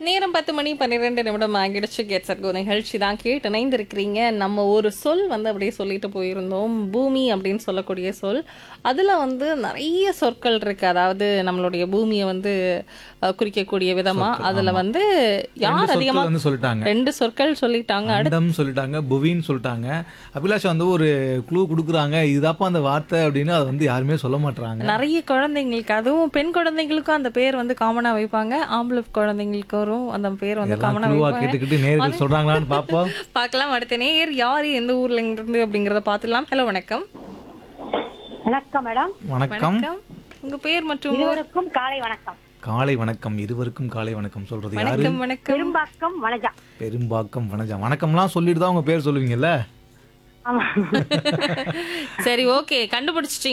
நேரம் பத்து மணி பன்னிரெண்டு நிமிடம் ஆகிடுச்சு கெட் சர்கோ நிகழ்ச்சி தான் கேட்டு இணைந்திருக்கிறீங்க நம்ம ஒரு சொல் வந்து அப்படியே சொல்லிட்டு போயிருந்தோம் பூமி அப்படின்னு சொல்லக்கூடிய சொல் அதுல வந்து நிறைய சொற்கள் இருக்கு அதாவது நம்மளுடைய பூமியை வந்து அஹ், குறிக்கக்கூடிய விதமா அதுல வந்து யார் ரெண்டு அதிகமா சொற்கள் வந்து சொல்லிட்டாங்க ரெண்டு சொற்கள் சொல்லிட்டாங்க அடுத்து அண்டம் சொல்லிட்டாங்க புவின்னு சொல்லிட்டாங்க அபிலாஷா வந்து ஒரு க்ளூ கொடுக்குறாங்க இதுதாப்பா அந்த வார்த்தை அப்படின்னு அதை வந்து யாருமே சொல்ல மாட்டாங்க நிறைய குழந்தைங்களுக்கு அதுவும் பெண் குழந்தைங்களுக்கும் அந்த பேர் வந்து காமனா வைப்பாங்க ஆம்பளை குழந்தைங்களுக்கு வரும் அந்த பேர் வந்து எல்லாம் காமனா க்ளூவா வைப்பாங்க கேட்டுக்கிட்டு நேர்கள் சொல்றாங்களான்னு பாப்போம் பார்க்கலாம் அடுத்த நேர் யாரு எந்த ஊர்ல இருந்து அப்படிங்கறத பார்த்துலாம் ஹலோ வணக்கம் வணக்கம் மேடம் வணக்கம் வணக்கம் உங்க பேர் மற்றும் ஊர்? இருவருக்கும் காலை வணக்கம் காலை வணக்கம் இருவருக்கும் காலை வணக்கம் சொல்றது யாரு வணக்கம் வணக்கம் பெரும்பாக்கம் வனஜா பெரும்பாக்கம் வனஜா வணக்கம்லாம் சொல்லிட்டு தான் உங்க பேர் சொல்லுவீங்கல்ல ஆமா சரி ஓகே கண்டுபிடிச்சிட்டீங்க